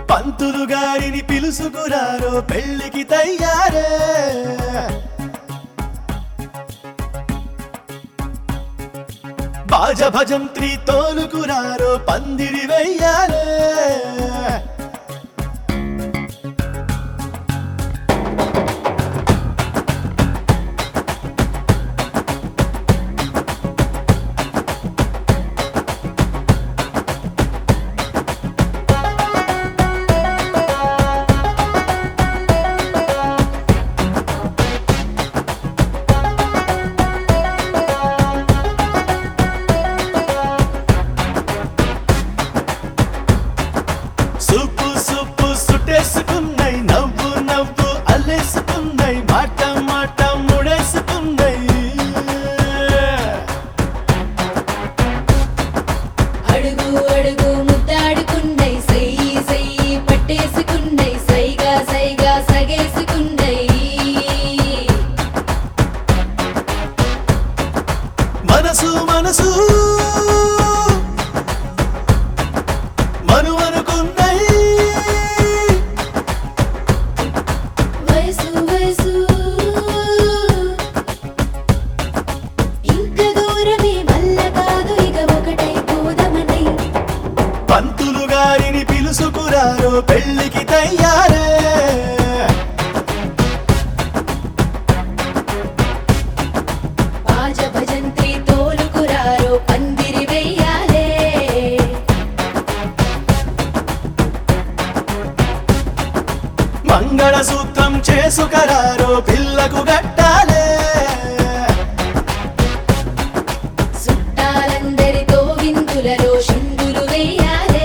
పంతులు గారిని పిలుసుకురారో పెళ్లికి తయ్యారే బాజ భజంత్రి తోలుకురారో పందిరి వెయ్యారే సుప్పు సుప్పు సుట్టేసుకున్నాయి నవ్వు నవ్వు అల్లేసుకున్నాయి మాట మాట ముడేసుకున్నాయి అడుగు అడుగు ముద్దాడుకున్నై సయ్యి సయ్యి పట్టేసుకున్నై సైగా సైగా సగేసుకున్నై మనసు మనసు మను అనుకున్నాయి వయసు వయసు ఇంక దూరమే మల్ల కాదు ఇక ఒకటై పోదమనై పంతులు గారిని పిలుసుకురారో పెళ్లికి తయ్యారే బాజ భజంత్రి తోలుకురారో పందిరి వెయ్యాలే మంగళసూత్రం చేసుకరారో పిల్లకు గట్టాలే చుట్టాలందరితో విందులలో షిందులు వెయ్యాలే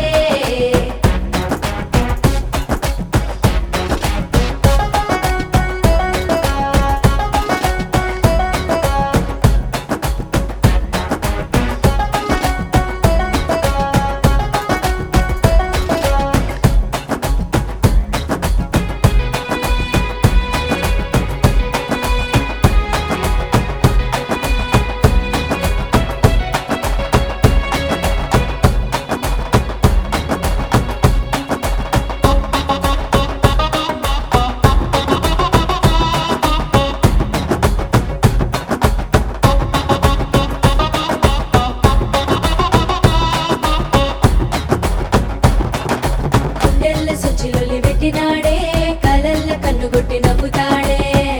గుండెల్ల సుచిలొలి పెట్టినాడే కలల్ల కన్నుగొట్టి నవ్వుతాడే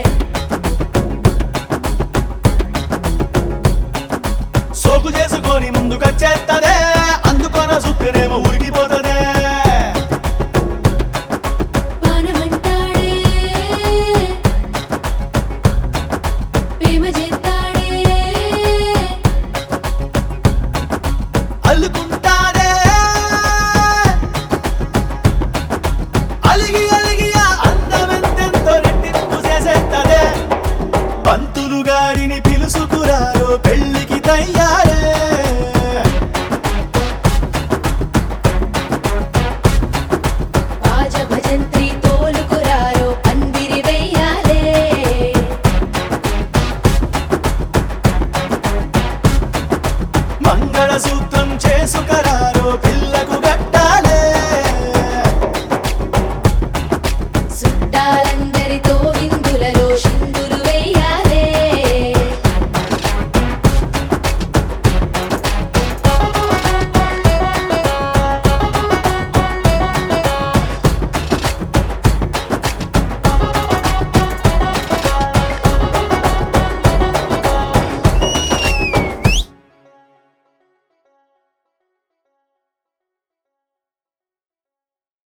సోకు చేసుకొని ముందుకొచ్చేస్తదే అందుకొన సుత్తనేమో ఉరికిపోతదే పానమంటాడే ప్రేమ చేస్తాడే అల్లుకుంటానే అలిగి అలిగి ఆ అందమెంతెంతో రెట్టింపు చేసేస్తదే పంతులు గారిని పిలుసుకురారో పెళ్లికి తయ్యారే బాజ భజంత్రి తోలుకురారో పందిరి వెయ్యాలే మంగళసూత్రం చేసుకరారో